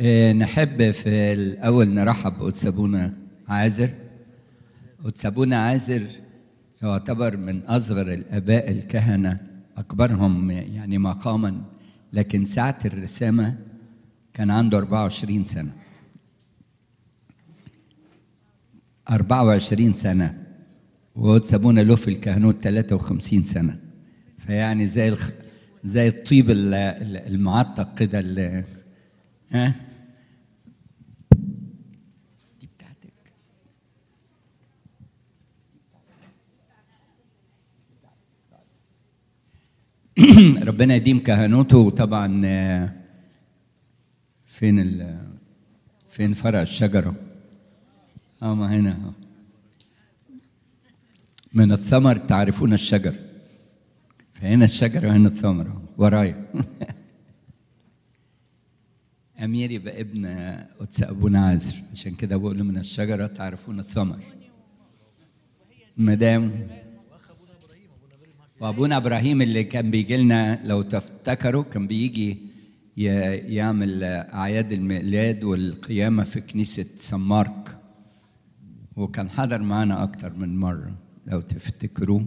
آه، نحب في الأول نرحب بأتسابونا عازر أتسابونا عازر يعتبر من أصغر الآباء الكهنة أكبرهم يعني مقاما لكن ساعة الرسامة كان عنده 24 سنة 24 سنة وأتسابونا له في الكهنوت 53 سنة فيعني زي الخ... زي الطيب ال- ال- المعتق كده ال- ها دي بتاعتك ربنا يديم كهنوته وطبعا آه، فين ال فين فرع الشجرة اه ما هنا أهو. من الثمر تعرفون الشجر فهنا الشجرة وهنا الثمر أهو، ورايا أمير يبقى ابن قدس أبونا عازر عشان كده بقول له من الشجرة تعرفون الثمر مدام وابونا ابراهيم اللي كان بيجي لنا لو تفتكروا كان بيجي ي- يعمل اعياد الميلاد والقيامه في كنيسه سان مارك وكان حضر معانا اكتر من مره لو تفتكروه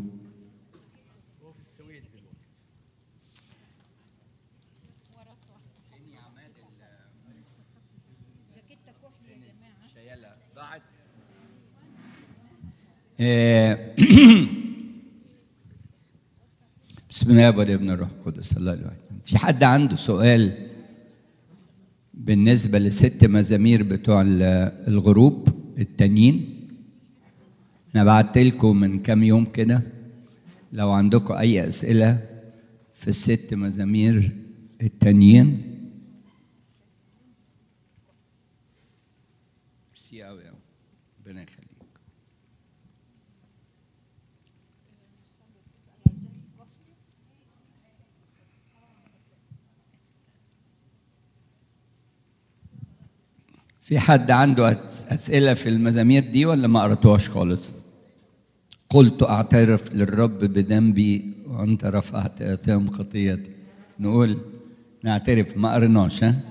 آه، بسم الله والابن الروح القدس الله الواحد في حد عنده سؤال بالنسبة للست مزامير بتوع ال- الغروب التانيين أنا بعت لكم من كام يوم كده لو عندكم أي أسئلة في الست مزامير التانيين ميرسي أوي أوي ربنا يخليك في حد عنده أس- أسئلة في المزامير دي ولا ما قرأتوهاش خالص؟ قلت أعترف للرب بذنبي وأنت رفعت آثام خطيتي نقول نعترف ما قريناش ها؟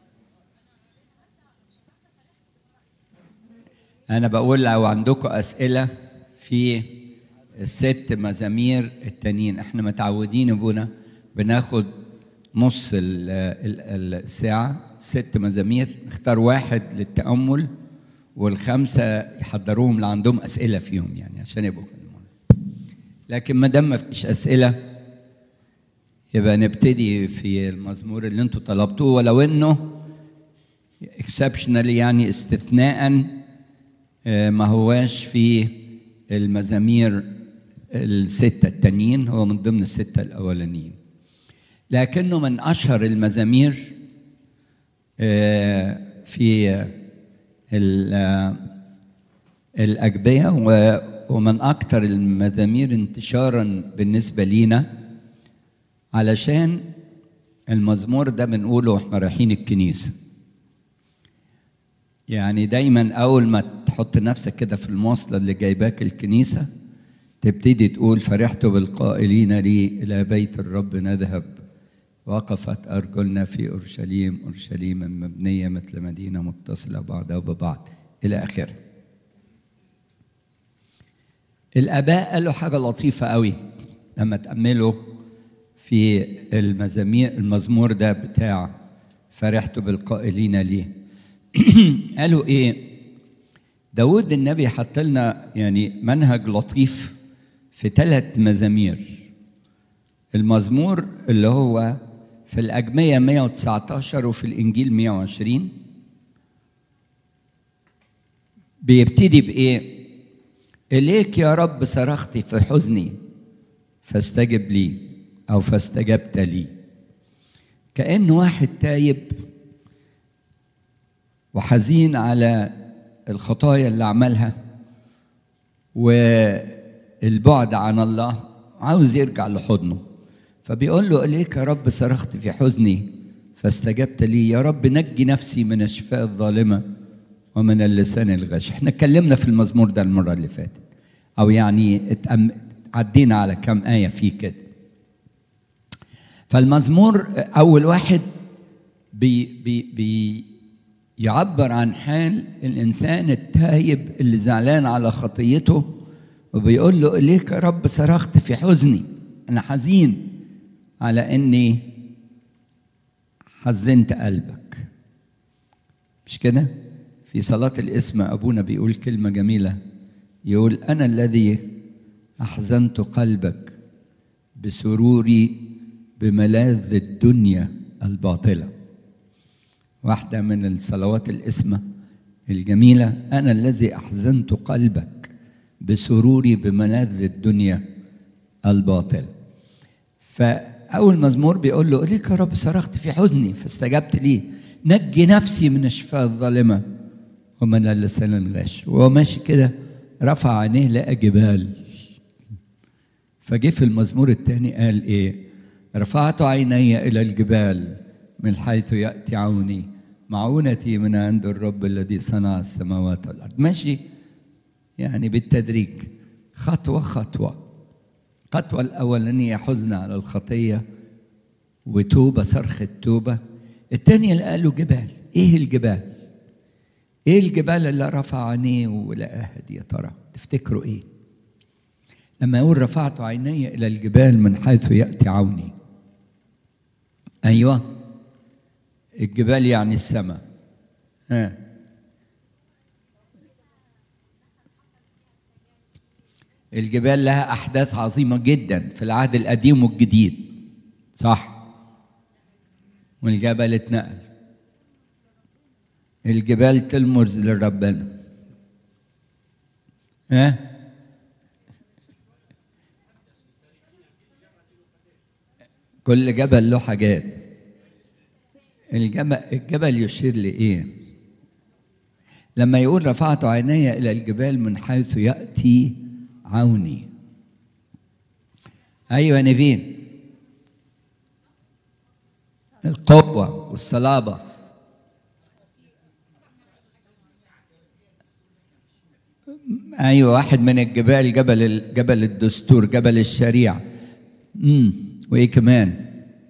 أنا بقول لو عندكم أسئلة في الست مزامير التانيين احنا متعودين ابونا بناخد نص ال- ال- الساعة ست مزامير نختار واحد للتأمل والخمسة يحضروهم اللي عندهم أسئلة فيهم يعني عشان يبقوا يكلمونا. لكن ما دام ما فيش أسئلة يبقى نبتدي في المزمور اللي انتوا طلبتوه ولو انه اكسبشنالي يعني استثناء آه، ما هواش في المزامير الستة التانيين هو من ضمن الستة الأولانيين لكنه من أشهر المزامير آه، في ال- آه، الأجبية و- ومن أكثر المزامير انتشارا بالنسبة لينا علشان المزمور ده بنقوله واحنا رايحين الكنيسه يعني دايما اول ما تحط نفسك كده في المواصله اللي جايباك الكنيسه تبتدي تقول فرحت بالقائلين لي الى بيت الرب نذهب وقفت ارجلنا في اورشليم اورشليم مبنيه مثل مدينه متصله بعضها ببعض الى اخره الاباء قالوا حاجه لطيفه قوي لما تاملوا في المزامير المزمور ده بتاع فرحت بالقائلين ليه قالوا ايه داود النبي حط لنا يعني منهج لطيف في ثلاث مزامير المزمور اللي هو في الأجمية 119 وفي الإنجيل 120 بيبتدي بإيه؟ إليك يا رب صرخت في حزني فاستجب لي أو فاستجبت لي كأن واحد تايب وحزين على الخطايا اللي عملها والبعد عن الله عاوز يرجع لحضنه فبيقول له إليك يا رب صرخت في حزني فاستجبت لي يا رب نجي نفسي من الشفاء الظالمة ومن اللسان الغش احنا اتكلمنا في المزمور ده المرة اللي فاتت أو يعني اتأم... عدينا على كم آية فيه كده فالمزمور أول واحد بي بي بي يعبر عن حال الإنسان التايب اللي زعلان على خطيته وبيقول له إليك يا رب صرخت في حزني أنا حزين على إني حزنت قلبك مش كده؟ في صلاة الاسم أبونا بيقول كلمة جميلة يقول أنا الذي أحزنت قلبك بسروري بملاذ الدنيا الباطلة واحدة من الصلوات الاسمة الجميلة أنا الذي أحزنت قلبك بسروري بملاذ الدنيا الباطلة فأول مزمور بيقول له إليك يا رب صرخت في حزني فاستجبت ليه نجي نفسي من الشفاء الظالمة ومن اللسان الغش وهو ماشي كده رفع عينيه لقى جبال فجه في المزمور الثاني قال ايه رفعت عيني الى الجبال من حيث ياتي عوني معونتي من عند الرب الذي صنع السماوات والارض ماشي يعني بالتدريج خطوه خطوه الخطوه الاولانيه حزن على الخطيه وتوبه صرخ التوبه الثانيه اللي قالوا جبال ايه الجبال ايه الجبال اللي رفع عينيه ولقاها دي يا ترى تفتكروا ايه لما يقول رفعت عيني الى الجبال من حيث ياتي عوني ايوه الجبال يعني السماء ها الجبال لها احداث عظيمه جدا في العهد القديم والجديد صح والجبل اتنقل الجبال تلمز لربنا ها كل جبل له حاجات الجبل, الجبل يشير لإيه لما يقول رفعت عيني إلى الجبال من حيث يأتي عوني أيوة نيفين القوة والصلابة ايوه واحد من الجبال جبل جبل الدستور جبل الشريعه امم وايه كمان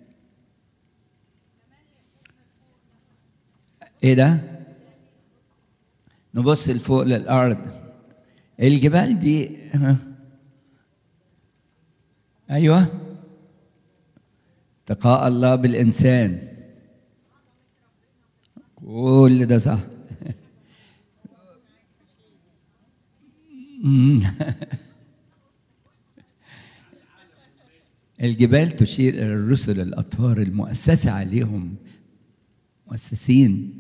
ايه ده نبص لفوق للارض الجبال دي ايوه تقاء الله بالانسان كل ده صح الجبال تشير إلى الرسل الأطهار المؤسسة عليهم مؤسسين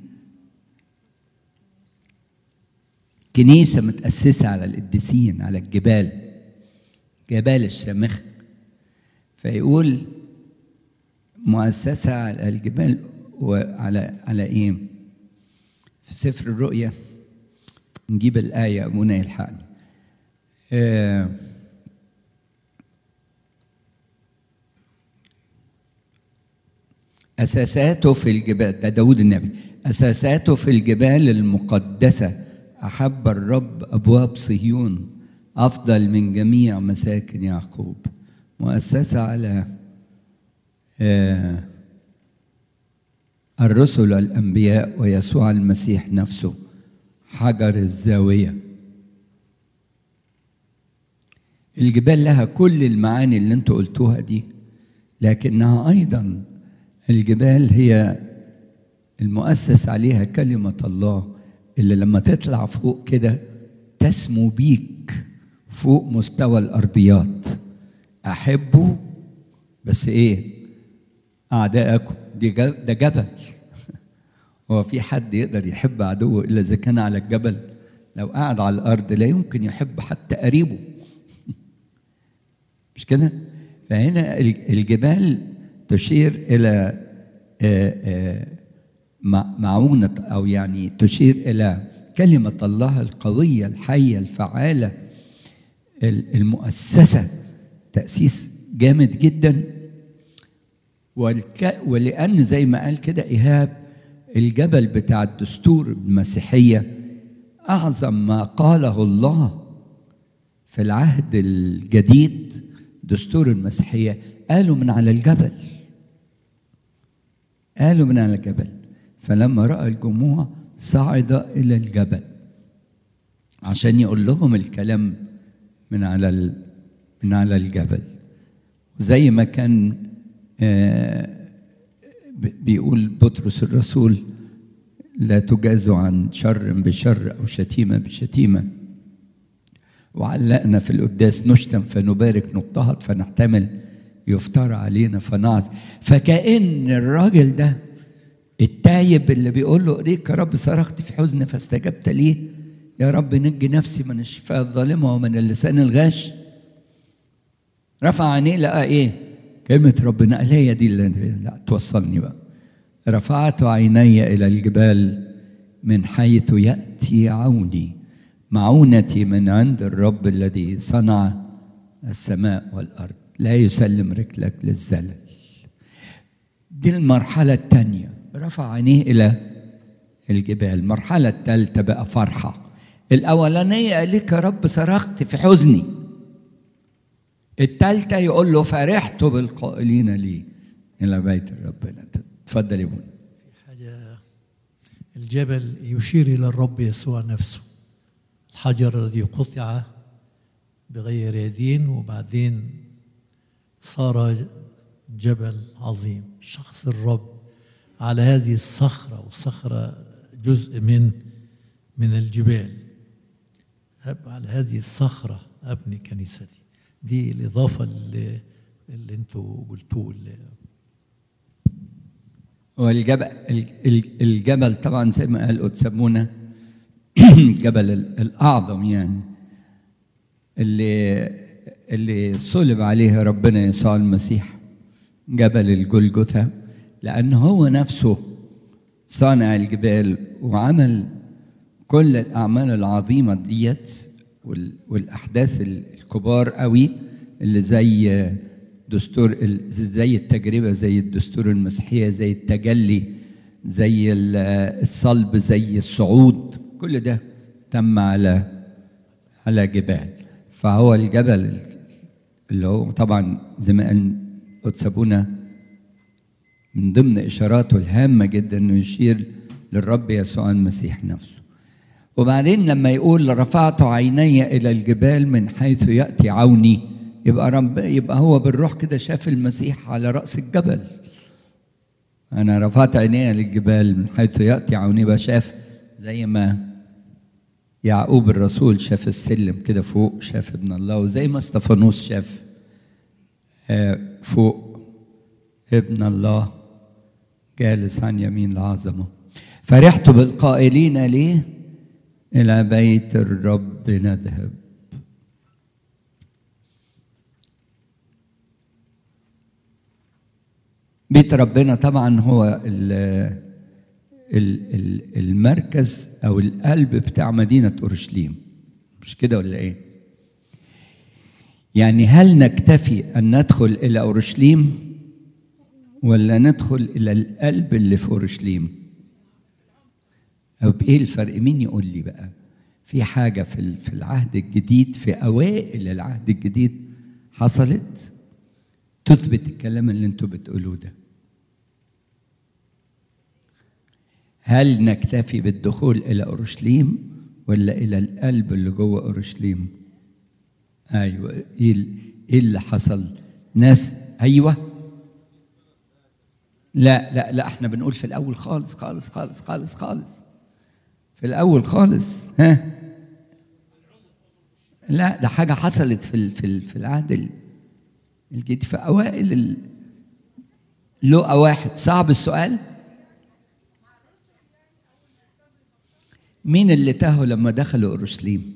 كنيسة متأسسة على القديسين على الجبال جبال الشامخة فيقول مؤسسة على الجبال وعلى على إيه؟ في سفر الرؤيا نجيب الآية أبونا يلحقني آه أساساته في الجبال ده داود النبي أساساته في الجبال المقدسة أحب الرب أبواب صهيون أفضل من جميع مساكن يعقوب مؤسسة على آه الرسل والأنبياء ويسوع المسيح نفسه حجر الزاوية الجبال لها كل المعاني اللي انتوا قلتوها دي لكنها أيضا الجبال هي المؤسس عليها كلمة الله اللي لما تطلع فوق كده تسمو بيك فوق مستوى الأرضيات أحبه بس إيه أعداءكم دي ده جبل هو في حد يقدر يحب عدوه إلا إذا كان على الجبل لو قعد على الأرض لا يمكن يحب حتى قريبه مش كده فهنا الجبال تشير إلى معونة أو يعني تشير إلى كلمة الله القوية الحية الفعالة المؤسسة تأسيس جامد جدا والك... ولأن زي ما قال كده إيهاب الجبل بتاع الدستور المسيحية أعظم ما قاله الله في العهد الجديد دستور المسيحية قالوا من على الجبل قالوا من على الجبل فلما رأى الجموع صعد الى الجبل عشان يقول لهم الكلام من على ال... من على الجبل زي ما كان آه بيقول بطرس الرسول لا تجازوا عن شر بشر او شتيمه بشتيمه وعلقنا في القداس نشتم فنبارك نضطهد فنحتمل يفترى علينا فنعظ فكأن الراجل ده التايب اللي بيقول له اريك يا رب صرخت في حزن فاستجبت ليه يا رب نجي نفسي من الشفاء الظالمه ومن اللسان الغاش رفع عينيه لقى ايه كلمة ربنا قال هي دي اللي لا توصلني بقى رفعت عيني إلى الجبال من حيث يأتي عوني معونتي من عند الرب الذي صنع السماء والأرض لا يسلم رجلك للزلل دي المرحلة الثانية رفع عينيه إلى الجبال المرحلة الثالثة بقى فرحة الأولانية قال لك يا رب صرخت في حزني الثالثة يقول له فرحت بالقائلين لي إلى بيت ربنا اتفضل يا ابونا في حاجة الجبل يشير إلى الرب يسوع نفسه الحجر الذي قطع بغير يدين وبعدين صار جبل عظيم شخص الرب على هذه الصخرة والصخرة جزء من من الجبال على هذه الصخرة أبني كنيستي دي الإضافة اللي, اللي انتوا قلتوه اللي والجبل الجبل طبعا زي ما قال تسمونه الجبل الأعظم يعني اللي اللي صلب عليه ربنا يسوع المسيح جبل الجلجثة لأن هو نفسه صانع الجبال وعمل كل الأعمال العظيمة ديت والأحداث الكبار قوي اللي زي دستور زي التجربة زي الدستور المسيحية زي التجلي زي الصلب زي الصعود كل ده تم على على جبال فهو الجبل اللي هو طبعا زي ما قال أتسابونا من ضمن إشاراته الهامة جدا إنه يشير للرب يسوع المسيح نفسه وبعدين لما يقول رفعت عيني إلى الجبال من حيث يأتي عوني يبقى رب يبقى هو بالروح كده شاف المسيح على رأس الجبل أنا رفعت عيني للجبال من حيث يأتي عوني يبقى شاف زي ما يعقوب الرسول شاف السلم كده فوق شاف ابن الله وزي ما استفانوس شاف فوق ابن الله جالس عن يمين العظمه فرحت بالقائلين ليه الى بيت الرب نذهب بيت ربنا طبعا هو المركز او القلب بتاع مدينه اورشليم مش كده ولا ايه يعني هل نكتفي ان ندخل الى اورشليم ولا ندخل الى القلب اللي في اورشليم طب ايه الفرق مين يقول لي بقى في حاجه في في العهد الجديد في اوائل العهد الجديد حصلت تثبت الكلام اللي انتوا بتقولوه ده هل نكتفي بالدخول الى اورشليم ولا الى القلب اللي جوه اورشليم ايوه ايه ايه اللي حصل ناس ايوه لا لا لا احنا بنقول في الاول خالص خالص خالص خالص خالص في الاول خالص ها لا ده حاجه حصلت في في في العهد الجديد في اوائل لقى واحد صعب السؤال مين اللي تاهوا لما دخلوا اورشليم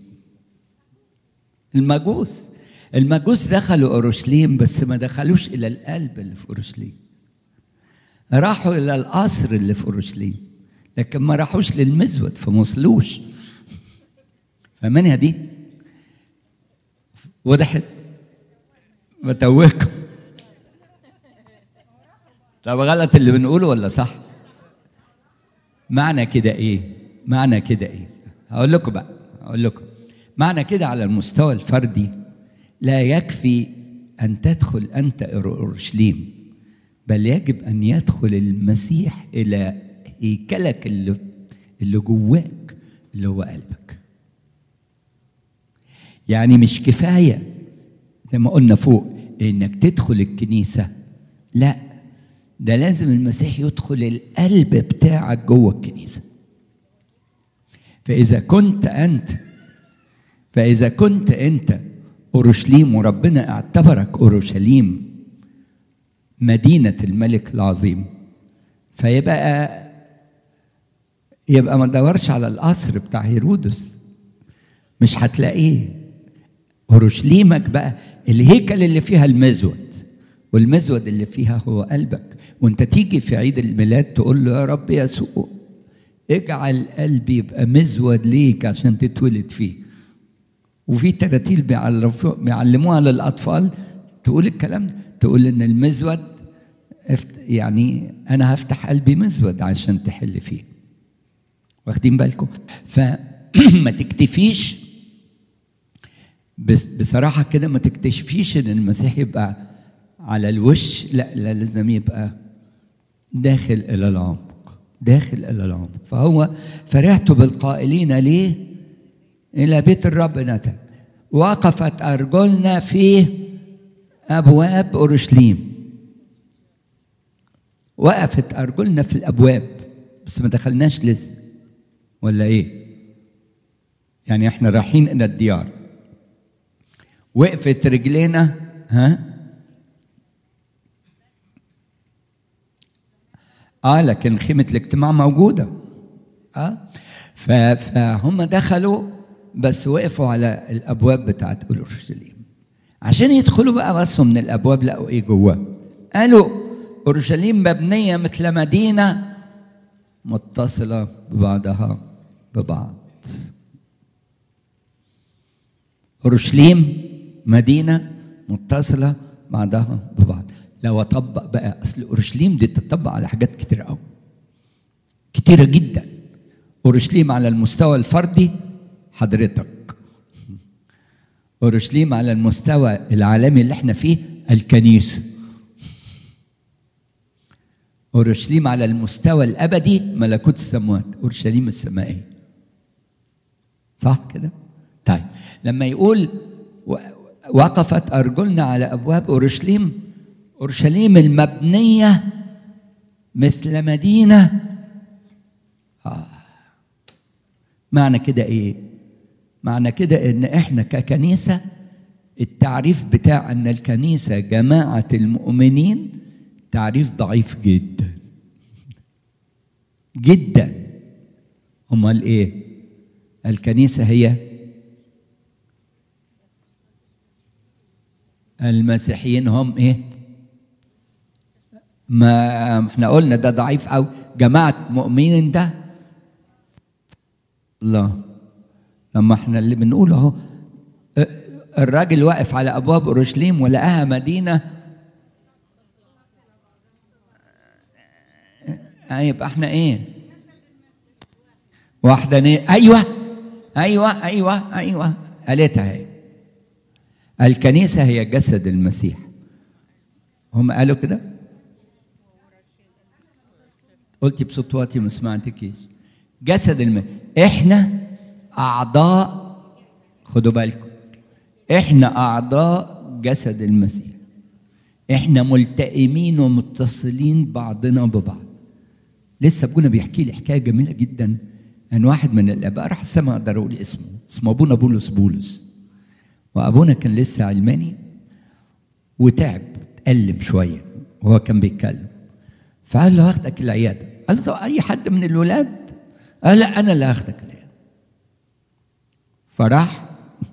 المجوس المجوس دخلوا اورشليم بس ما دخلوش الى القلب اللي في اورشليم راحوا الى القصر اللي في اورشليم لكن ما راحوش للمزود فما وصلوش فمنها دي وضحت بتوهكم طب غلط اللي بنقوله ولا صح معنى كده ايه معنى كده ايه هقول لكم بقى هقول لكم معنى كده على المستوى الفردي لا يكفي ان تدخل انت اورشليم بل يجب ان يدخل المسيح الى هيكلك اللي اللي جواك اللي هو قلبك يعني مش كفايه زي ما قلنا فوق انك تدخل الكنيسه لا ده لازم المسيح يدخل القلب بتاعك جوه الكنيسه فاذا كنت انت فاذا كنت انت اورشليم وربنا اعتبرك اورشليم مدينه الملك العظيم فيبقى يبقى ما تدورش على القصر بتاع هيرودس مش هتلاقيه اورشليمك بقى الهيكل اللي فيها المزود والمزود اللي فيها هو قلبك وانت تيجي في عيد الميلاد تقول له يا رب يسوع اجعل قلبي يبقى مزود ليك عشان تتولد فيه وفي تراتيل بيعلموها للاطفال تقول الكلام ده تقول ان المزود يعني انا هفتح قلبي مزود عشان تحل فيه واخدين بالكم فما تكتفيش بس بصراحه كده ما تكتشفيش ان المسيح يبقى على الوش لا, لا لازم يبقى داخل الى العمق داخل الى العمق فهو فرحت بالقائلين ليه الى بيت الرب نتى وقفت ارجلنا في ابواب اورشليم وقفت ارجلنا في الابواب بس ما دخلناش لسه ولا ايه يعني احنا رايحين الى الديار وقفت رجلينا ها اه لكن خيمه الاجتماع موجوده اه فهم دخلوا بس وقفوا على الابواب بتاعت اورشليم عشان يدخلوا بقى بصوا من الابواب لقوا ايه جواه قالوا اورشليم مبنيه مثل مدينه متصله ببعضها ببعض اورشليم مدينه متصله بعضها ببعض لو اطبق بقى اصل اورشليم دي تطبق على حاجات كتير قوي كتيره جدا اورشليم على المستوى الفردي حضرتك اورشليم على المستوى العالمي اللي احنا فيه الكنيسه اورشليم على المستوى الابدي ملكوت السماوات اورشليم السمائيه صح كده طيب لما يقول وقفت ارجلنا على ابواب اورشليم اورشليم المبنيه مثل مدينه آه. معنى كده ايه معنى كده ان احنا ككنيسه التعريف بتاع ان الكنيسه جماعه المؤمنين تعريف ضعيف جدا جدا امال ايه الكنيسه هي المسيحيين هم ايه ما احنا قلنا ده ضعيف او جماعه مؤمنين ده الله لما احنا اللي بنقوله اهو الراجل واقف على ابواب اورشليم ولقاها مدينه يبقى احنا ايه واحده ني... ايوه ايوه ايوه ايوه قالتها هي الكنيسه هي جسد المسيح هم قالوا كده قلتي بصوت واطي ما سمعتكيش جسد الم... احنا اعضاء خدوا بالكم احنا اعضاء جسد المسيح احنا ملتئمين ومتصلين بعضنا ببعض لسه ابونا بيحكي لي حكايه جميله جدا ان واحد من الاباء راح السماء اقدر اقول اسمه اسمه ابونا بولس بولس وابونا كان لسه علماني وتعب اتألم شويه وهو كان بيتكلم فقال له هاخدك العياده قال له طب اي حد من الولاد قال لا انا اللي هاخدك العياده فراح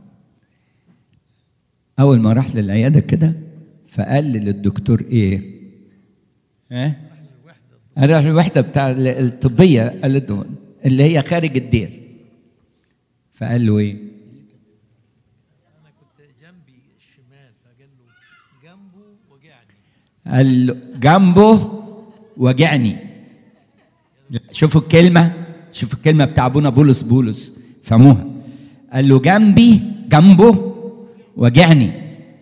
اول ما راح للعياده كده فقال للدكتور ايه ها راح الوحده بتاع الطبيه قالت له اللي هي خارج الدير فقال له ايه انا كنت جنبي الشمال فقال له جنبه وجعني قال له جنبه وجعني شوفوا الكلمة شوفوا الكلمة بتاع أبونا بولس بولس فهموها قال له جنبي جنبه وجعني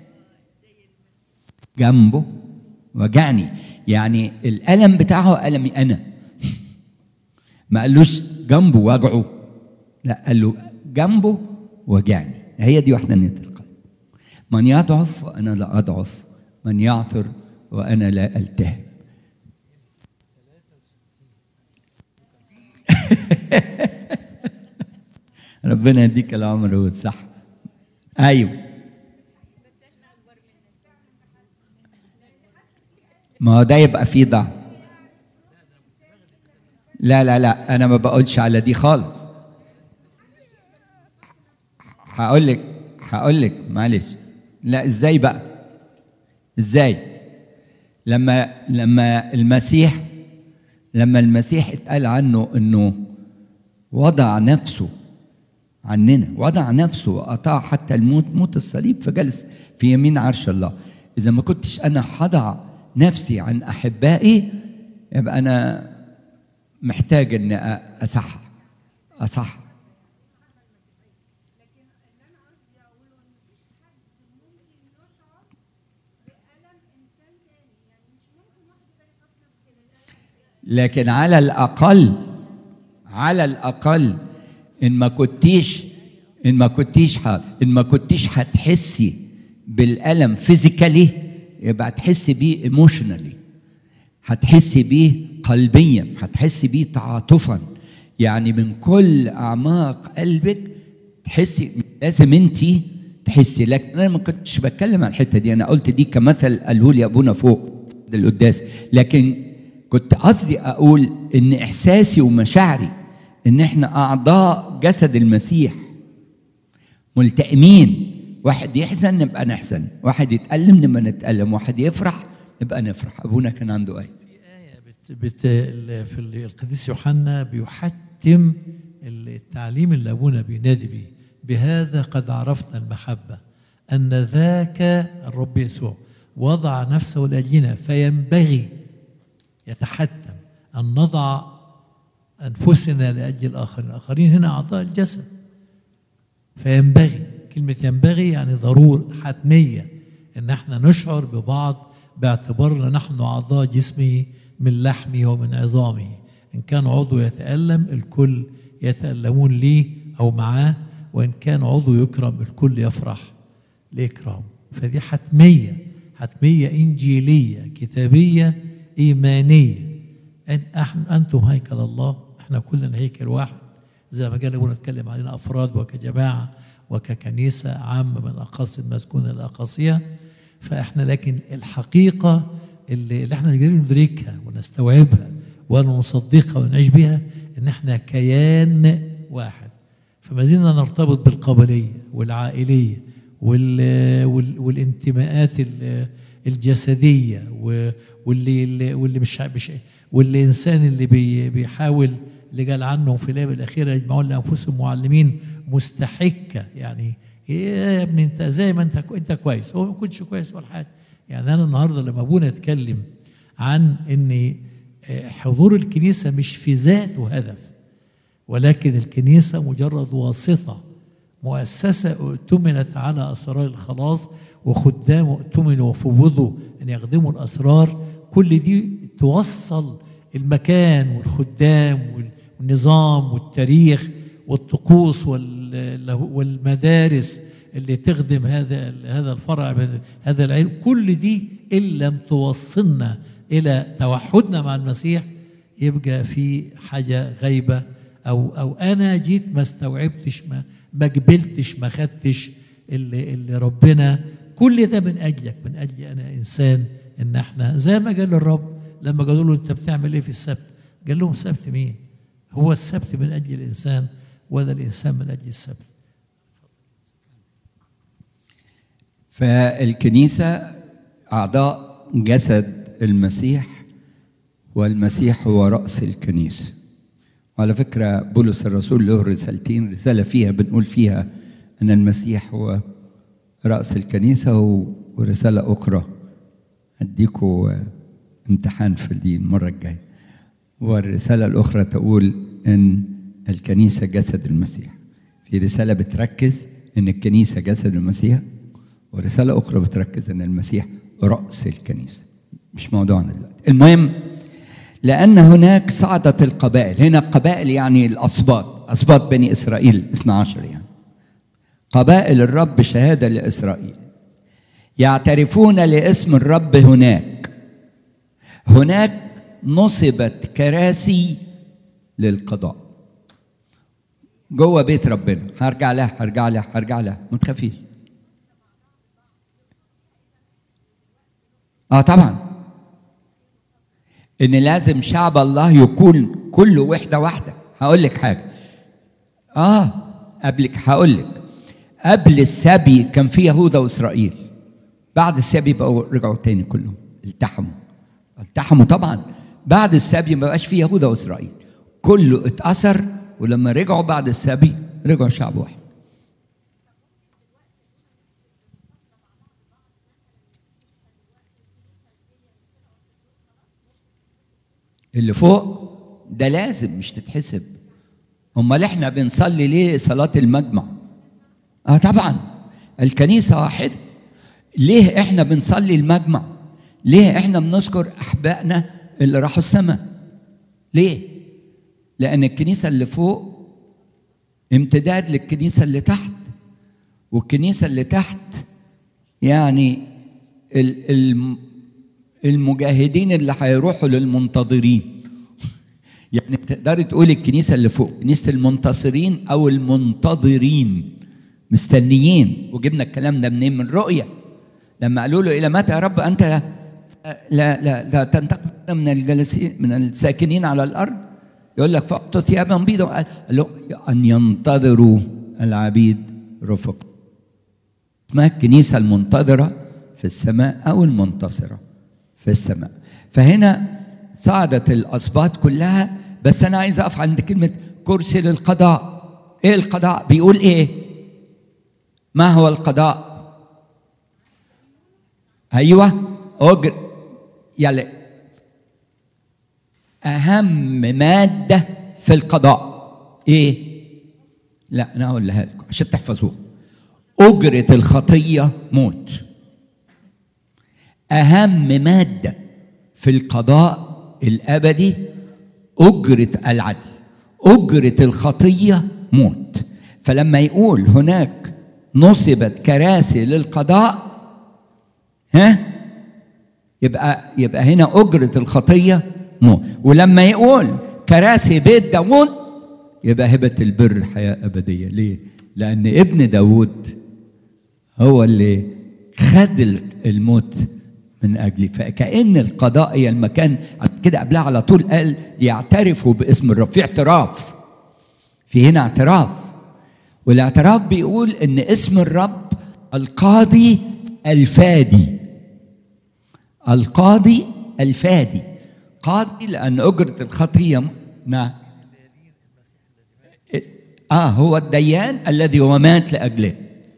جنبه وجعني يعني الألم بتاعه ألمي أنا ما قالوش جنبه وجعه لا قال له جنبه وجعني هي دي وحدانية القلب من يضعف وأنا لا أضعف من يعثر وأنا لا ألتهب ربنا يديك العمر والصحة أيوه ما هو ده يبقى فيه ضعف لا لا لا انا ما بقولش على دي خالص هقول لك هقول لك معلش لا ازاي بقى ازاي لما لما المسيح لما المسيح اتقال عنه انه وضع نفسه عننا وضع نفسه وأطاع حتى الموت موت الصليب فجلس في يمين عرش الله إذا ما كنتش أنا هضع نفسي عن أحبائي يبقى أنا محتاج إن أصح أصح لكن اللي انا قصدي اقوله ان مفيش حد ممكن يشعر بألم انسان تاني يعني مش ممكن واحد تاني يخاف نفسه للألم لكن على الأقل على الأقل إن ما كنتيش إن ما كنتيش ح- إن ما كنتيش هتحسي بالألم فيزيكالي يبقى هتحسي بيه ايموشنالي هتحسي بيه قلبيا هتحسي بيه تعاطفا يعني من كل أعماق قلبك تحسي لازم انت تحسي لكن انا ما كنتش بتكلم عن الحته دي انا قلت دي كمثل قاله لي ابونا فوق ده القداس لكن كنت قصدي اقول ان احساسي ومشاعري ان احنا اعضاء جسد المسيح ملتئمين واحد يحزن نبقى نحزن واحد يتألم نبقى نتألم واحد يفرح نبقى نفرح ابونا كان عنده ايه في آية بت بت ال- في ال- القديس يوحنا بيحتم التعليم اللي أبونا بينادي بيه بهذا قد عرفنا المحبة أن ذاك الرب يسوع وضع نفسه لأجلنا فينبغي يتحتم أن نضع أنفسنا لأجل الآخرين الآخرين هنا أعضاء الجسد فينبغي كلمة ينبغي يعني ضرور حتمية إن احنا نشعر ببعض باعتبارنا نحن أعضاء جسمه من لحمه ومن عظامه إن كان عضو يتألم الكل يتألمون ليه أو معاه وإن كان عضو يكرم الكل يفرح لإكرامه فدي حتمية حتمية إنجيلية كتابية إيمانية أن- أح- أنتم هيكل الله احنا كلنا هيكل واحد زي ما قال ابونا نتكلم علينا افراد وكجماعه وككنيسه عامه من اقاصي المسكونه الاقاصيه فاحنا لكن الحقيقه اللي, اللي احنا قادرين ندركها ونستوعبها ونصدقها ونعيش بها ان احنا كيان واحد فما زلنا نرتبط بالقبليه والعائليه وال وال والانتماءات ال- الجسديه و- واللي واللي مش مش والانسان اللي بي بيحاول اللي قال عنه في الايه الاخيره يجمعون لانفسهم معلمين مستحكه يعني ايه يا ابني انت زي ما انت انت كويس هو ما كنتش كويس ولا حاجه يعني انا النهارده لما ابونا اتكلم عن ان آه، حضور الكنيسه مش في ذاته هدف ولكن الكنيسة مجرد واسطة مؤسسة اؤتمنت على أسرار الخلاص وخدام اؤتمنوا وفوضوا أن يخدموا الأسرار كل دي توصل المكان والخدام والنظام والتاريخ والطقوس وال- والمدارس اللي تخدم هذا هذا الفرع هذا العلم كل دي إن لم توصلنا إلى توحدنا مع المسيح يبقى في حاجة غايبة أو أو أنا جيت ما استوعبتش ما ما قبلتش ما خدتش اللي, اللي ربنا كل ده من أجلك من أجلي أنا إنسان إن إحنا زي ما قال الرب لما قالوا له أنت بتعمل إيه في السبت؟ قال لهم سبت مين؟ هو السبت من أجل الإنسان ولا الإنسان من أجل السبت؟ فالكنيسة أعضاء جسد المسيح والمسيح هو رأس الكنيسة وعلى فكرة بولس الرسول له رسالتين رسالة فيها بنقول فيها أن المسيح هو رأس الكنيسة و- ورسالة أخرى أديكوا امتحان في دي المرة الجاية والرسالة الأخرى تقول أن الكنيسة جسد المسيح في رسالة بتركز أن الكنيسة جسد المسيح ورسالة أخرى بتركز أن المسيح رأس الكنيسة مش موضوعنا دلوقتي المهم لأن هناك صعدت القبائل هنا قبائل يعني الأسباط أسباط بني إسرائيل 12 يعني قبائل الرب شهادة لإسرائيل يعترفون لاسم الرب هناك هناك نصبت كراسي للقضاء جوه بيت ربنا هرجع لها هرجع لها هرجع لها ما تخافيش اه طبعا ان لازم شعب الله يكون كله وحده واحده هقول لك حاجه اه قبلك هقول لك قبل السبي كان في يهوذا واسرائيل بعد السبي بقوا رجعوا تاني كلهم التحموا التحموا طبعا بعد السبي ما بقاش في يهوذا واسرائيل كله اتأثر ولما رجعوا بعد السبي رجعوا شعب واحد اللي فوق ده لازم مش تتحسب امال احنا بنصلي ليه صلاه المجمع اه طبعا الكنيسه واحده ليه احنا بنصلي المجمع ليه احنا بنذكر احبائنا اللي راحوا السماء ليه لان الكنيسه اللي فوق امتداد للكنيسه اللي تحت والكنيسه اللي تحت يعني ال- الم- المجاهدين اللي هيروحوا للمنتظرين يعني تقدري تقولي الكنيسه اللي فوق كنيسه المنتصرين او المنتظرين مستنيين وجبنا الكلام ده منين من رؤيه لما قالوا له الى متى يا رب انت لا لا لا تنتقم من الجالسين من الساكنين على الارض يقول لك فاعطوا ثيابا بيضا قال له ان ينتظروا العبيد رفق اسمها الكنيسه المنتظره في السماء او المنتصره في السماء فهنا صعدت الاسباط كلها بس انا عايز اقف عند كلمه كرسي للقضاء ايه القضاء بيقول ايه ما هو القضاء ايوه اجر يلا اهم ماده في القضاء ايه لا انا هقولها لكم عشان تحفظوها اجره الخطيه موت اهم ماده في القضاء الابدي اجره العدل اجره الخطيه موت فلما يقول هناك نصبت كراسي للقضاء ها يبقى يبقى هنا اجره الخطيه موت ولما يقول كراسي بيت داوود يبقى هبه البر حياه ابديه ليه لان ابن داوود هو اللي خد الموت من اجلي فكأن القضاء هي المكان كده قبلها على طول قال يعترفوا باسم الرب في اعتراف في هنا اعتراف والاعتراف بيقول ان اسم الرب القاضي الفادي القاضي الفادي قاضي لان اجره الخطيه نعم اه هو الديان الذي هو مات لاجله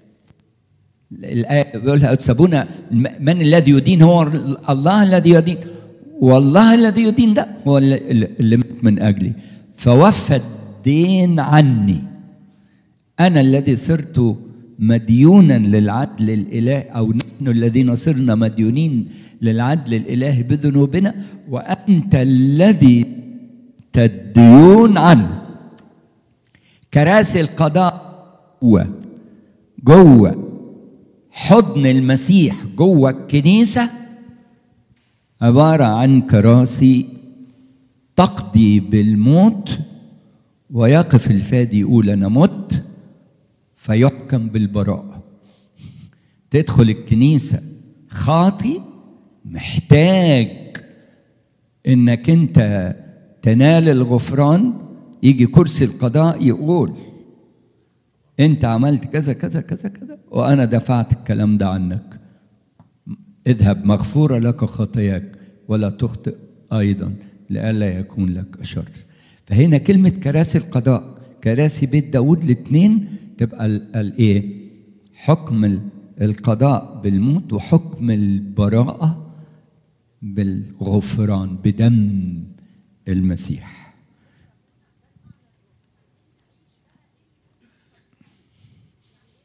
الآية بيقولها أتسابون من الذي يدين هو الله الذي يدين والله الذي يدين ده هو اللي, اللي مات من أجلي فوفى الدين عني أنا الذي صرت مديونا للعدل الإلهي أو نحن الذين صرنا مديونين للعدل الإلهي بذنوبنا وأنت الذي تديون عنه كراسي القضاء جوه جوه حضن المسيح جوه الكنيسة عبارة عن كراسي تقضي بالموت ويقف الفادي يقول أنا مت فيحكم بالبراءة تدخل الكنيسة خاطي محتاج انك انت تنال الغفران يجي كرسي القضاء يقول انت عملت كذا كذا كذا كذا وانا دفعت الكلام ده عنك اذهب مغفوره لك خطاياك ولا تخطئ ايضا لئلا يكون لك شر فهنا كلمه كراسي القضاء كراسي بيت داود الاثنين تبقى الايه حكم القضاء بالموت وحكم البراءه بالغفران بدم المسيح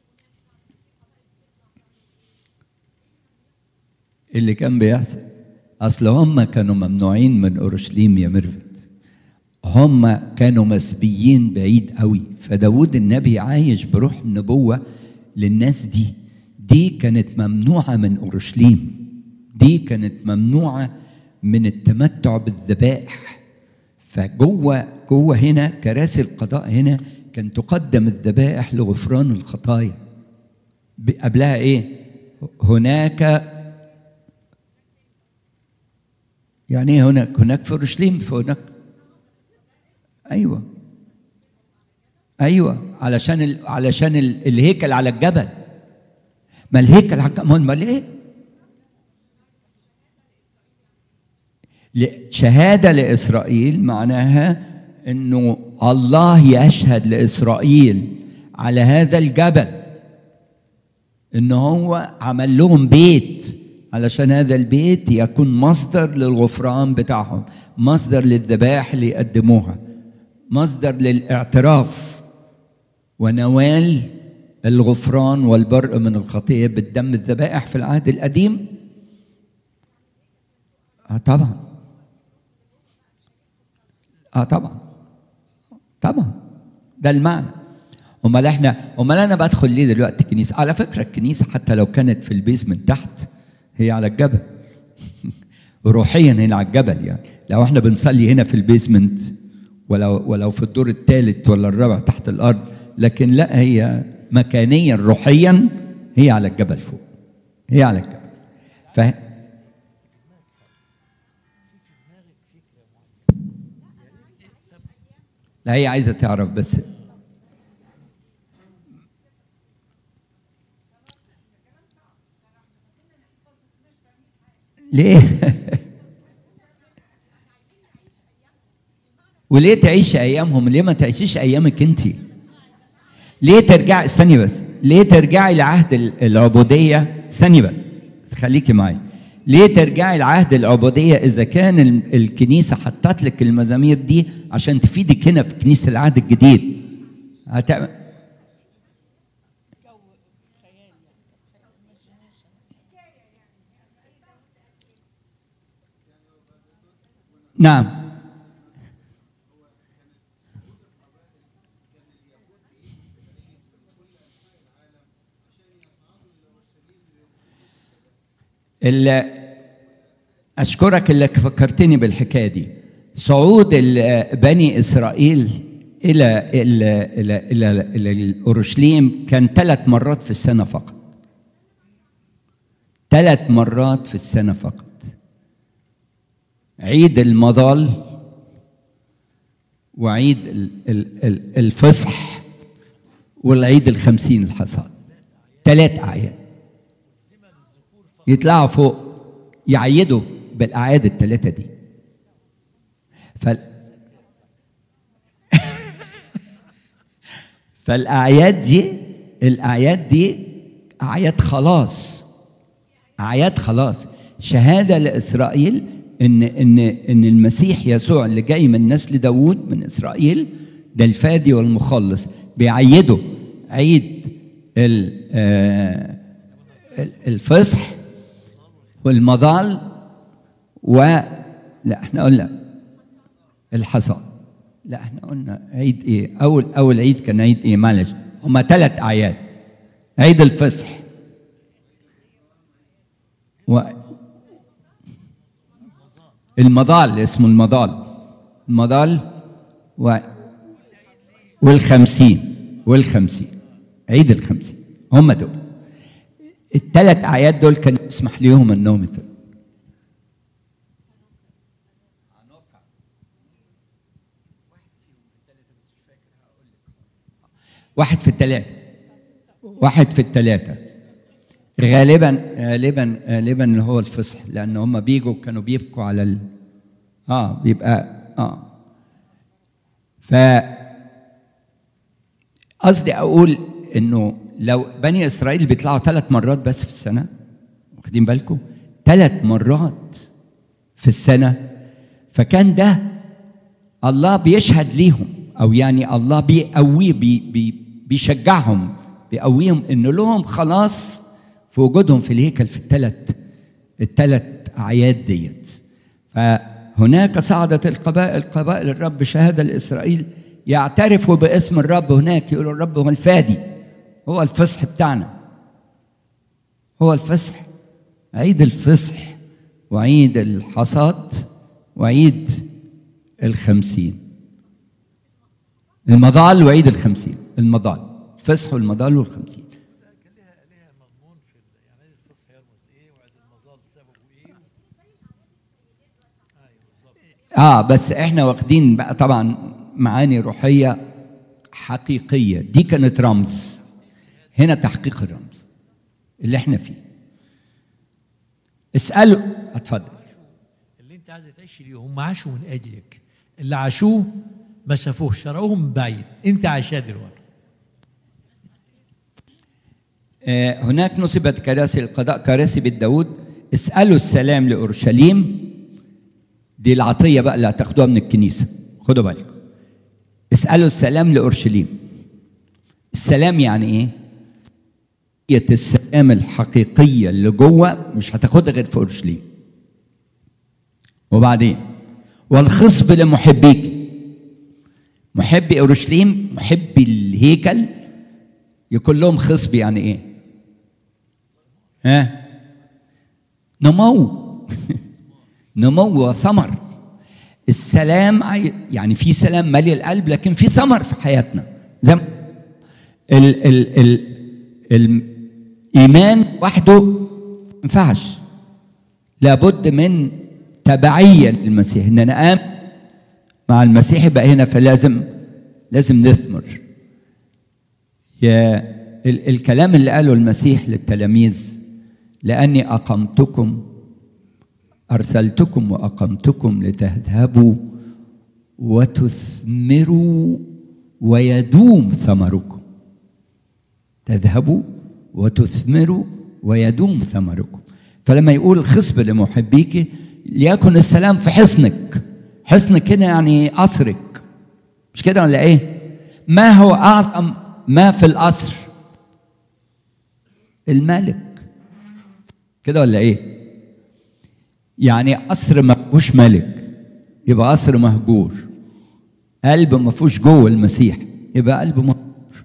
اللي كان بيحصل اصل هم كانوا ممنوعين من اورشليم يا ميرفت هم كانوا مسبيين بعيد قوي فداود النبي عايش بروح النبوة للناس دي دي كانت ممنوعة من أورشليم دي كانت ممنوعة من التمتع بالذبائح فجوه جوه هنا كراسي القضاء هنا كان تقدم الذبائح لغفران الخطايا ب- قبلها ايه هناك يعني ايه هناك هناك في اورشليم في هناك ايوه ايوه علشان ال... علشان ال... الهيكل على الجبل ما الهيكل على الجبل امال ايه ل- شهاده لاسرائيل معناها انه الله يشهد لاسرائيل على هذا الجبل ان هو عمل لهم بيت علشان هذا البيت يكون مصدر للغفران بتاعهم مصدر للذبائح اللي يقدموها مصدر للاعتراف ونوال الغفران والبرء من الخطيه بالدم الذبائح في العهد القديم اه طبعا اه طبعا طبعا ده المعنى امال احنا امال انا بدخل ليه دلوقتي الكنيسه على فكره الكنيسه حتى لو كانت في البيز من تحت هي على الجبل روحيا هنا على الجبل يعني لو احنا بنصلي هنا في البيزمنت ولو ولو في الدور الثالث ولا الرابع تحت الارض لكن لا هي مكانيا روحيا هي على الجبل فوق هي على الجبل ف لا هي عايزه تعرف بس ليه وليه تعيش ايامهم ليه ما تعيشيش ايامك انت ليه ترجعي استني بس ليه ترجعي لعهد ال- العبوديه استني بس خليكي معي ليه ترجعي لعهد العبوديه اذا كان ال- الكنيسه حطت لك المزامير دي عشان تفيدك هنا في كنيسه العهد الجديد هتعمل نعم ال- أشكرك اللي فكرتني بالحكاية دي صعود ال- بني إسرائيل إلى إلى إلى إلى, إلى أورشليم كان ثلاث مرات في السنة فقط ثلاث مرات في السنة فقط عيد المضال وعيد ال- ال- ال- الفصح والعيد الخمسين الحصاد ثلاث أعياد يطلعوا فوق يعيدوا بالأعياد الثلاثة دي فال... فالأعياد دي الأعياد دي أعياد خلاص أعياد خلاص شهادة لإسرائيل إن إن إن المسيح يسوع اللي جاي من نسل داوود من إسرائيل ده الفادي والمخلص بيعيدوا عيد ال- آه، ال- الفصح والمضال و لا احنا قلنا الحصاد لا احنا قلنا عيد ايه اول اول عيد كان عيد ايه معلش هما ثلاث اعياد عيد الفصح و المضال اسمه المضال المضال و والخمسين والخمسين عيد الخمسين هم دول الثلاث اعياد دول كان يسمح ليهم انهم يطلعوا واحد في الثلاثة واحد في الثلاثة غالبا غالبا غالبا اللي هو الفصح لأن هم بيجوا كانوا بيبكوا على ال... اه بيبقى اه ف قصدي اقول انه لو بني اسرائيل بيطلعوا ثلاث مرات بس في السنه واخدين بالكم ثلاث مرات في السنه فكان ده الله بيشهد ليهم او يعني الله بيقويه بي بي بيشجعهم بيقويهم انه لهم خلاص في وجودهم في الهيكل في الثلاث الثلاث الاعياد ديت فهناك صعدت القبائل قبائل الرب شهاده لاسرائيل يعترفوا باسم الرب هناك يقولوا الرب هو الفادي هو الفصح بتاعنا هو الفصح عيد الفصح وعيد الحصاد وعيد الخمسين المضال وعيد الخمسين المضال الفصح والمضال والخمسين كان لها لها مضمون في ال- يعني عيد الفصح يرمز ايه وعيد المظال سببه ايه ايوه بالظبط اه بس احنا واخدين بقى طبعا معاني روحيه حقيقيه دي كانت رمز هنا تحقيق الرمز اللي احنا فيه اسالوا اتفضل اللي انت عايز تعيش ليه هم عاشوا من اجلك اللي عاشوه ما شافوه شرعوهم من بعيد انت عايشاه دلوقتي آه، هناك نصبت كراسي القضاء كراسي بيت داود اسألوا السلام لأورشليم دي العطية بقى اللي هتاخدوها من الكنيسة خدوا بالكم اسألوا السلام لأورشليم السلام يعني ايه؟ هي السلام الحقيقية اللي جوه مش هتاخدها غير في أورشليم وبعدين والخصب لمحبيك محبي أورشليم محبي الهيكل يكون لهم خصب يعني ايه؟ ها؟ نمو نمو وثمر السلام عي- يعني في سلام مالي القلب لكن في ثمر في حياتنا زي ما ال ال ال الايمان وحده ما ينفعش لابد من تبعيه للمسيح ان انا امن مع المسيح يبقى هنا فلازم لازم نثمر يا ال- الكلام اللي قاله المسيح للتلاميذ لاني اقمتكم ارسلتكم واقمتكم لتذهبوا وتثمروا ويدوم ثمركم تذهبوا وتثمروا ويدوم ثمركم فلما يقول خصب لمحبيك ليكن السلام في حصنك حصنك هنا يعني قصرك مش كده ولا ايه ما هو اعظم ما في القصر الملك كده ولا ايه يعني قصر ما فيهوش ملك يبقى قصر مهجور قلب ما فيهوش جوه المسيح يبقى قلب مهجور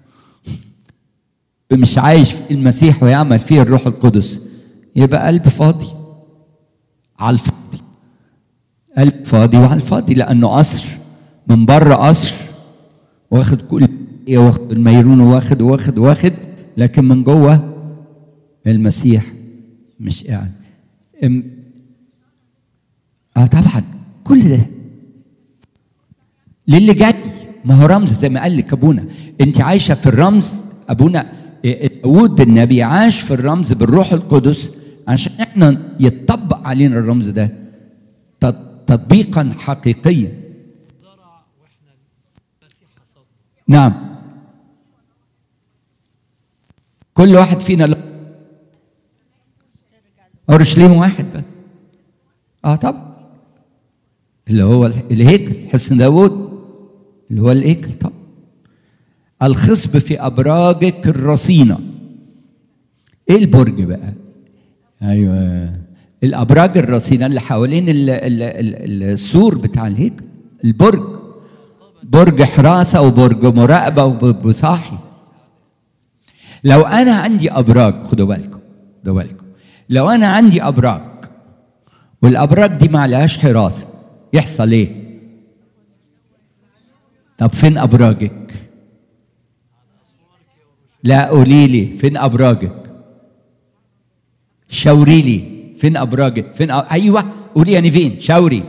مش عايش في المسيح ويعمل فيه الروح القدس يبقى قلب فاضي على الفاضي قلب فاضي وعلى الفاضي لانه قصر من بره قصر واخد كل واخد الميرون واخد واخد واخد لكن من جوه المسيح مش قاعد ام- اه طبعا كل ده للي جاي ما هو رمز زي ما قال لك ابونا انت عايشه في الرمز ابونا إيه، داود النبي عاش في الرمز بالروح القدس عشان احنا يتطبق علينا الرمز ده تط- تطبيقا حقيقيا زرع واحنا المسيح حصدنا نعم كل واحد فينا له اورشليم واحد بس اه طبعا اللي هو ال- الهيكل حصن داوود اللي هو الهيكل طبعا الخصب في ابراجك الرصينه ايه البرج بقى ايوه الابراج الرصينه اللي حوالين ال ال ال السور بتاع الهيكل البرج برج حراسه وبرج مراقبه وبرج صاحي لو انا عندي ابراج خدوا بالكم خدوا بالكم لو انا عندي ابراج والابراج دي ما عليهاش حراسه يحصل ايه طب فين ابراجك لا قولي لي فين ابراجك شاوري لي فين ابراجك فين أ... ايوه قولي يعني فين شاوري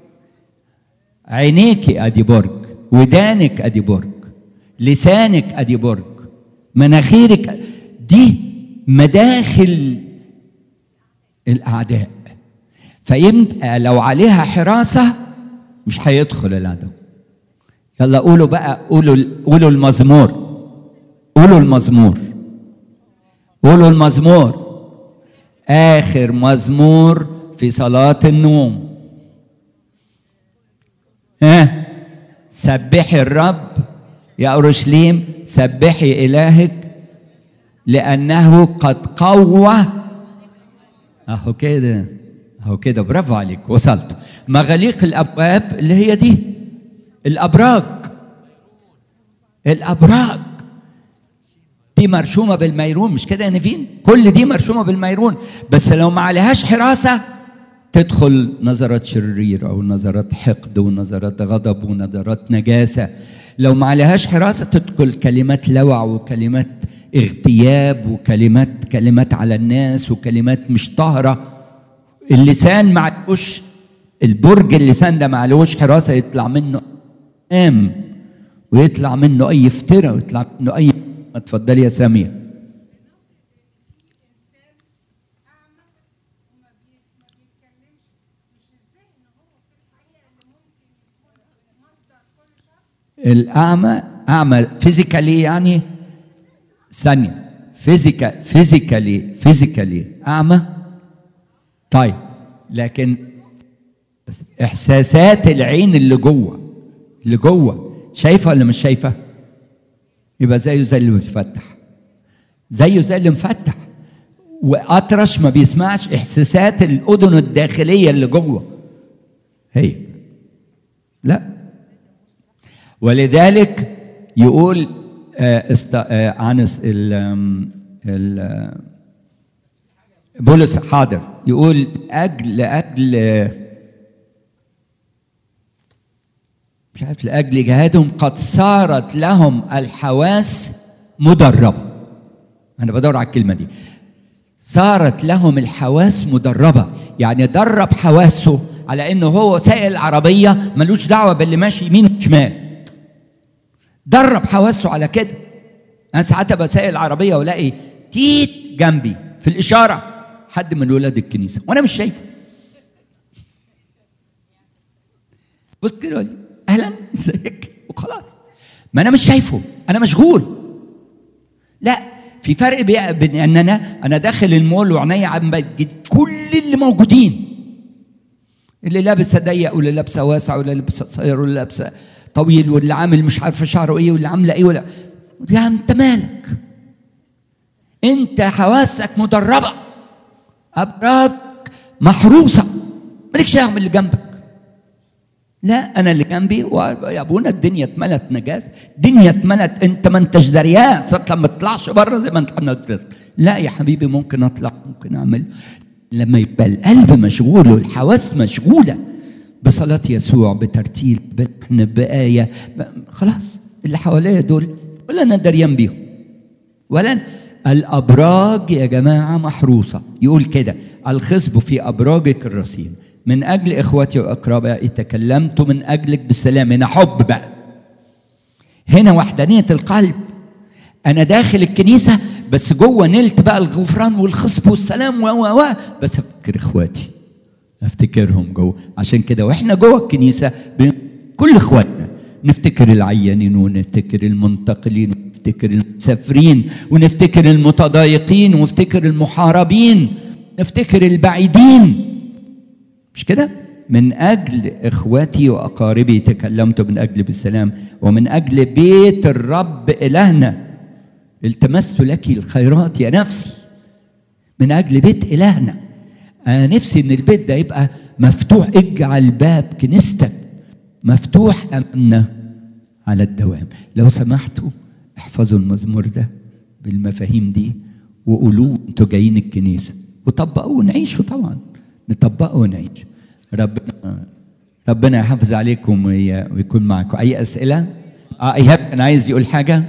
عينيك ادي برج ودانك ادي برج لسانك ادي برج مناخيرك دي مداخل الاعداء فيبقى لو عليها حراسه مش هيدخل العدو يلا قولوا بقى قولوا قولوا المزمور قولوا المزمور قولوا المزمور اخر مزمور في صلاه النوم ها سبحي الرب يا اورشليم سبحي الهك لانه قد قوى اهو كده اهو كده برافو عليك وصلت مغاليق الابواب اللي هي دي الابراج الابراج دي مرشومه بالميرون مش كده يا نيفين كل دي مرشومه بالميرون بس لو ما عليهاش حراسه تدخل نظرات شريره ونظرات حقد ونظرات غضب ونظرات نجاسه لو ما عليهاش حراسه تدخل كلمات لوع وكلمات اغتياب وكلمات كلمات على الناس وكلمات مش طاهره اللسان معلوش البرج اللسان ده معلوش حراسه يطلع منه ام ويطلع منه اي افتراء ويطلع منه اي اتفضلي يا ساميه انسان اعمى وما بي- ما بيتكلمش مش الذهن هو في الحقيقه اللي ممكن يكون مصدر كل شر الاعمى اعمى فيزيكالي يعني ثانيه فيزيكا فيزيكالي فيزيكالي اعمى طيب لكن بس احساسات العين اللي جوه اللي جوه شايفه ولا مش شايفه يبقى زيه زي اللي متفتح زيه زي اللي مفتح واطرش ما بيسمعش احساسات الاذن الداخليه اللي جوه هي لا ولذلك يقول آه، است... آه، عن الس- ال... آم، ال... آه، بولس حاضر يقول اجل لاجل آه، مش عارف لاجل جهادهم قد صارت لهم الحواس مدربه انا بدور على الكلمه دي صارت لهم الحواس مدربه يعني درب حواسه على انه هو سائق العربيه ملوش دعوه باللي ماشي يمين وشمال درب حواسه على كده انا ساعات ابقى سايق العربيه والاقي تيت جنبي في الاشاره حد من ولاد الكنيسه وانا مش شايفه بص كده يقول لي، اهلا ازيك وخلاص ما انا مش شايفه انا مشغول لا في فرق بي- بين ان انا انا داخل المول وعينيا عم بجد كل اللي موجودين اللي لابسه ضيق واللي لابسه واسع واللي لابسه قصير واللي لابسه طويل واللي عامل مش عارفه شعره ايه واللي عامله ايه ولا يا انت مالك انت حواسك مدربه ابراج محروسه مالكش دعوه باللي جنبك لا انا اللي جنبي و- يا ابونا الدنيا اتملت نجاس الدنيا اتملت انت ما انتش دريان صرت لما تطلعش بره زي ما انت عملت لا يا حبيبي ممكن اطلع ممكن اعمل لما يبقى القلب مشغول والحواس مشغوله بصلاه يسوع بترتيل بلحن بايه ب- خلاص اللي حواليا دول ولا انا دريان بيهم ولا الابراج يا جماعه محروسه يقول كده الخصب في ابراجك الرصين من اجل اخوتي واقربائي تكلمت من اجلك بالسلام هنا حب بقى هنا وحدانيه القلب انا داخل الكنيسه بس جوه نلت بقى الغفران والخصب والسلام و و و بس افتكر اخواتي افتكرهم جوه عشان كده واحنا جوه الكنيسه بن- كل اخواتنا نفتكر العيانين ونفتكر المنتقلين ونفتكر المسافرين ونفتكر المتضايقين ونفتكر المحاربين نفتكر البعيدين مش كده من اجل اخواتي واقاربي تكلمت من اجل بالسلام ومن اجل بيت الرب الهنا التمست لك الخيرات يا نفسي من اجل بيت الهنا انا نفسي ان البيت ده يبقى مفتوح اجعل باب كنيستك مفتوح امامنا على الدوام لو سمحتوا احفظوا المزمور ده بالمفاهيم دي وقولوه انتوا جايين الكنيسه وطبقوه ونعيشوا طبعا نطبقه ونعيش ربنا ربنا يحافظ عليكم وي- ويكون معكم اي اسئله اه ايهاب كان عايز يقول حاجه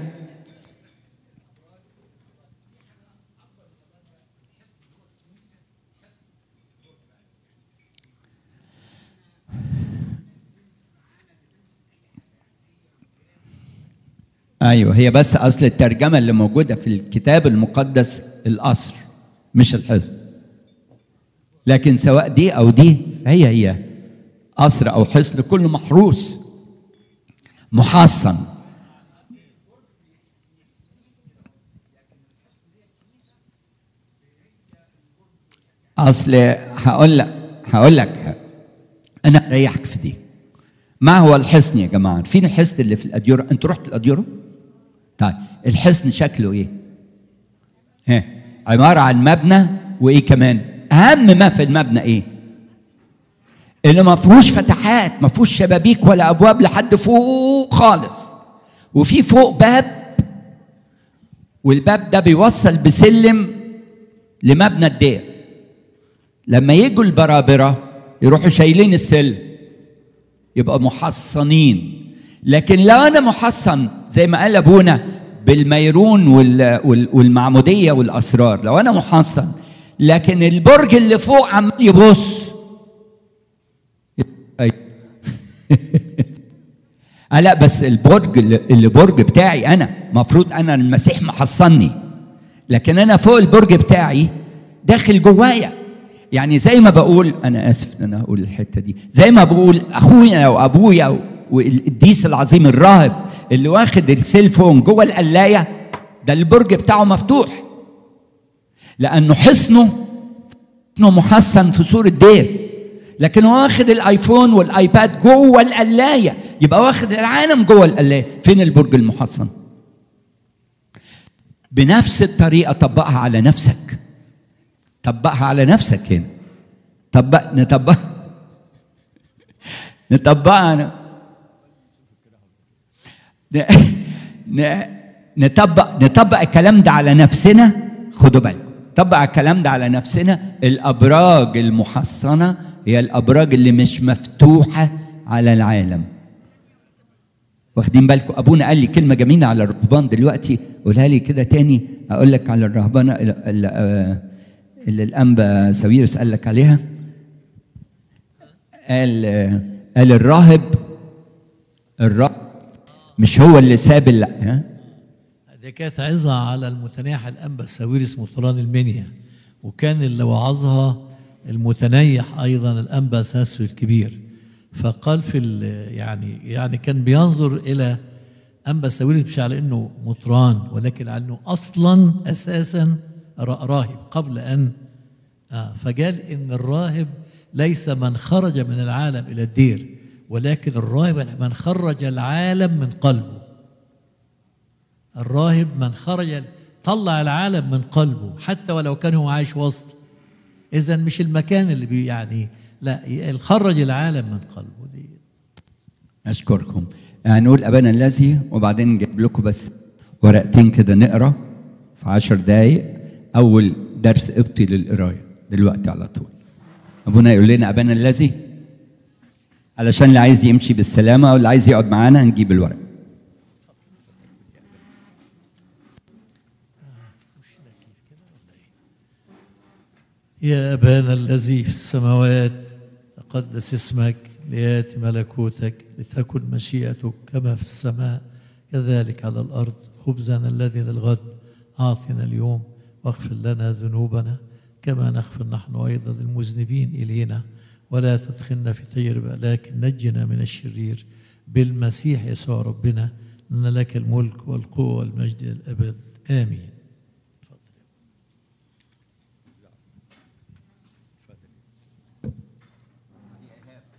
ايوه هي بس اصل الترجمه اللي موجوده في الكتاب المقدس القصر مش الحصن لكن سواء دي او دي هي هي قصر او حصن كله محروس محصن اصل هقول لك هقول لك انا اريحك في دي ما هو الحصن يا جماعه فين الحصن اللي في الاديره انتوا رحتوا الاديره طيب الحصن شكله ايه ها عباره عن مبنى وايه كمان اهم ما في المبنى ايه اللي ما فيهوش فتحات ما فيهوش شبابيك ولا ابواب لحد فوق خالص وفي فوق باب والباب ده بيوصل بسلم لمبنى الدير لما يجوا البرابره يروحوا شايلين السلم يبقى محصنين لكن لو انا محصن زي ما قال ابونا بالميرون وال- وال- والمعموديه والاسرار لو انا محصن لكن البرج اللي فوق عمال يبص أي. آه لا بس البرج اللي اللي برج بتاعي انا مفروض انا المسيح محصني لكن انا فوق البرج بتاعي داخل جوايا يعني زي ما بقول انا اسف ان انا اقول الحته دي زي ما بقول اخويا وابويا والقديس العظيم الراهب اللي واخد السيلفون جوه القلايه ده البرج بتاعه مفتوح لانه حصنه حصنه محصن في سور الدير لكن هو واخد الايفون والايباد جوه القلايه يبقى واخد العالم جوه القلايه فين البرج المحصن بنفس الطريقه طبقها على نفسك طبقها على نفسك هنا طبق نطبق نطبقها ن- ن- نطبق نطبق الكلام ده على نفسنا خدوا بالكم طبق الكلام ده على نفسنا الابراج المحصنه هي الابراج اللي مش مفتوحه على العالم واخدين بالكم ابونا قال لي كلمه جميله على الرهبان دلوقتي قولها لي كده تاني اقول لك على الرهبانه اللي, اللي, اللي الانبا ساويرس قال لك عليها قال قال الراهب الراهب مش هو اللي ساب ال- ها دي كانت عظة على المتنيح الأنبا ساويرس مطران المنيا وكان اللي وعظها المتنيح أيضا الأنبا ساسو الكبير فقال في ال- يعني يعني كان بينظر إلى أنبا ساويرس مش على إنه مطران ولكن على إنه أصلا أساسا را- راهب قبل أن آه فقال إن الراهب ليس من خرج من العالم إلى الدير ولكن الراهب من خرج العالم من قلبه الراهب من خرج طلع العالم من قلبه حتى ولو كان هو عايش وسط اذا مش المكان اللي بي يعني لا خرج العالم من قلبه دي اشكركم هنقول ابانا الذي وبعدين نجيب لكم بس ورقتين كده نقرا في عشر دقايق اول درس ابطي للقرايه دلوقتي على طول ابونا يقول لنا ابانا الذي علشان اللي عايز يمشي بالسلامه واللي عايز يقعد معانا هنجيب الورق يا أبانا الذي في السماوات تقدس اسمك ليأتي ملكوتك لتكن مشيئتك كما في السماء كذلك على الأرض خبزنا الذي للغد أعطنا اليوم واغفر لنا ذنوبنا كما نغفر نحن أيضا المذنبين إلينا ولا تدخلنا في تجربة لكن نجنا من الشرير بالمسيح يسوع ربنا لأن لك الملك والقوة والمجد الأبد آمين